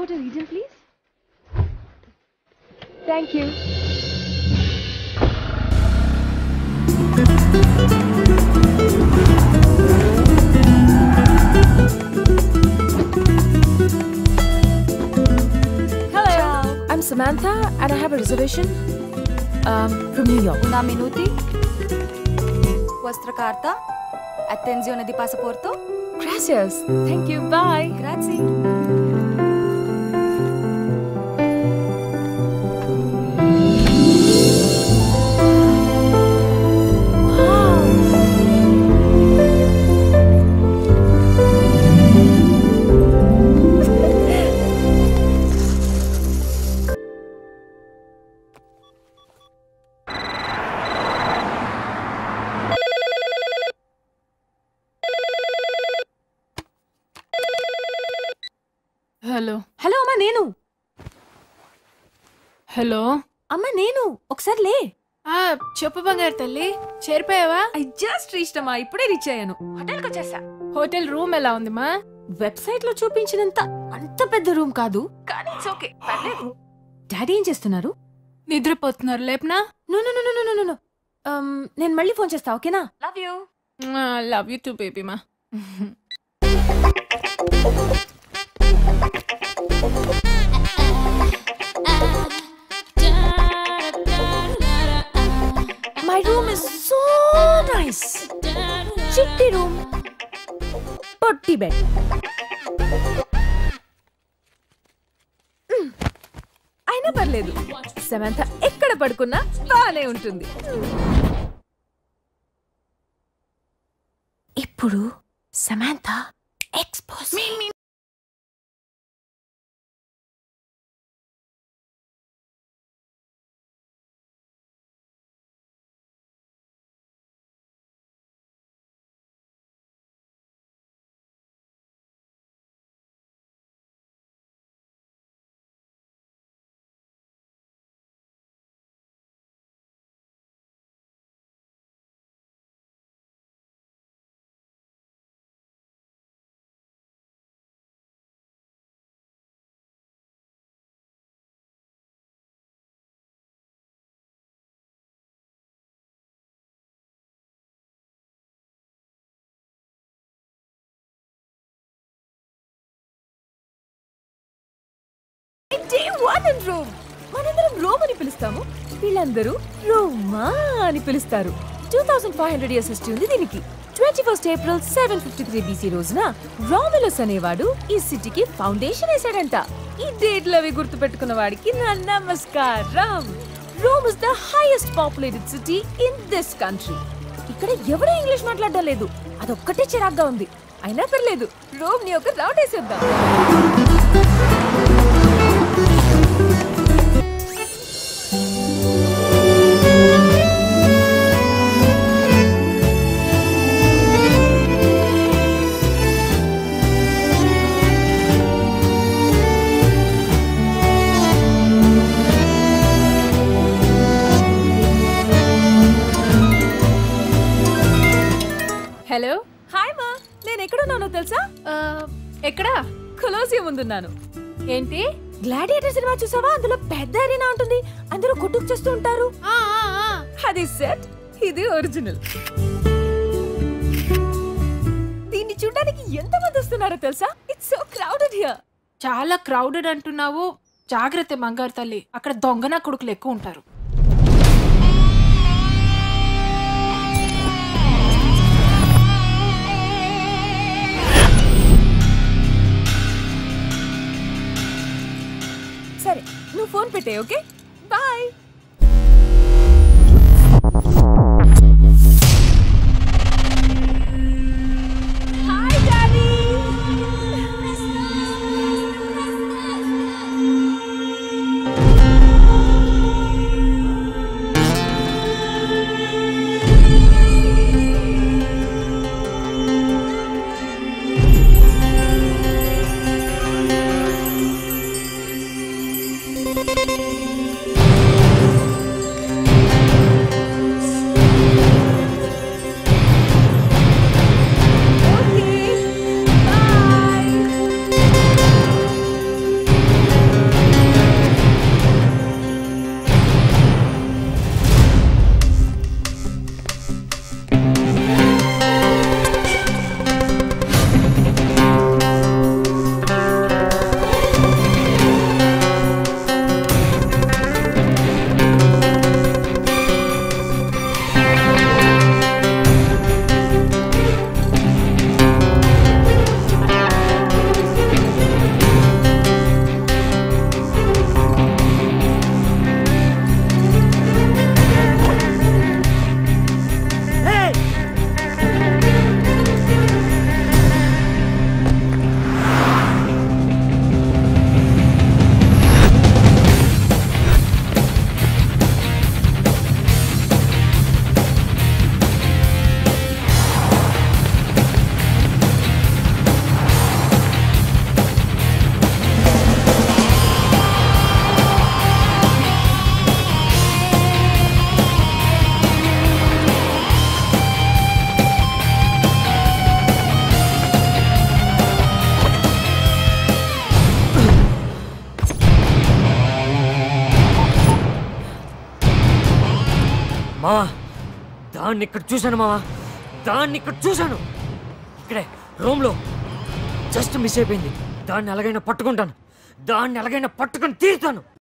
got a region, please? Thank you. Hello. I'm Samantha and I have a reservation um, from New York. Una minuti. Vostra carta? Attenzione di passaporto? Gracias. Thank you. Bye. Grazie. Hello hello అమ్మా నేను hello అమ్మ నేను ఒకసారి లే ఆ చెప్పు బంగారు తల్లి చేరిపోయావా ఐ జస్ట్ రీచ్ అమ్మా ఇప్పుడే రీచ్ అయ్యాను హోటల్కి వచ్చేసా హోటల్ రూమ్ ఎలా ఉంది మా వెబ్సైట్ లో చూపించినంత అంత పెద్ద రూమ్ కాదు కానీ ఇట్స్ ఓకే పర్లేదు డాడీ ఏం చేస్తున్నారు నిద్రపోతున్నారు లేపనా no no no no no no నేను మళ్ళీ ఫోన్ చేస్తా ఓకేనా love you love you too baby మా my room is so nice చిట్టి రూమ్ పొట్టి బెడ్ అయినా పర్లేదు సమంత ఎక్కడ పడుకున్నా బాగానే ఉంటుంది ఇప్పుడు Samantha expose day one and Rome మనందరం రోమ్ అని పిలుస్తాము వీళ్ళందరూ రోమా అని పిలుస్తారు two thousand five hundred years history ఉంది దీనికి twenty first April seven fifty three BC రోజున రామిలస్ అనేవాడు ఈ సిటీకి ఫౌండేషన్ వేశాడంట ఈ డేట్లు అవి గుర్తు పెట్టుకున్న వాడికి నా నమస్కారం Rome is the highest populated city in this country ఇక్కడ ఎవరు ఇంగ్లీష్ మాట్లాడడం లేదు అదొక్కటే చిరాగ్గా ఉంది అయినా పర్లేదు రోమ్ ని ఒక రౌండ్ వేసేద్దాం హలో హాయ్ మా నేను ఎక్కడున్నానో తెలుసా ఎక్కడా కొలోసియం ముందున్నాను ఏంటి గ్లాడియేటర్ సినిమా చూసావా అందులో పెద్ద అరీనా ఉంటుంది అందరూ కొట్టుకు చేస్తూ ఉంటారు ఆ, ఆ, ఆ. అది సెట్ ఇది ఒరిజినల్ దీన్ని చూడడానికి ఎంత మంది వస్తున్నారో తెలుసా ఇట్స్ సో క్రౌడెడ్ హియర్ చాలా క్రౌడెడ్ అంటున్నావు జాగ్రత్త బంగారు తల్లి అక్కడ దొంగన కొడుకులు ఎక్కువ ఉంటారు సరే నువ్వు ఫోన్ పెట్టే ఓకే బాయ్ హాయ్ డాడీ మావా దాన్ని ఇక్కడ చూశాను మావా దాన్ని ఇక్కడ చూశాను ఇక్కడే రూమ్లో జస్ట్ మిస్ అయిపోయింది దాన్ని ఎలాగైనా పట్టుకుంటాను దాన్ని ఎలాగైనా పట్టుకొని తీరుతాను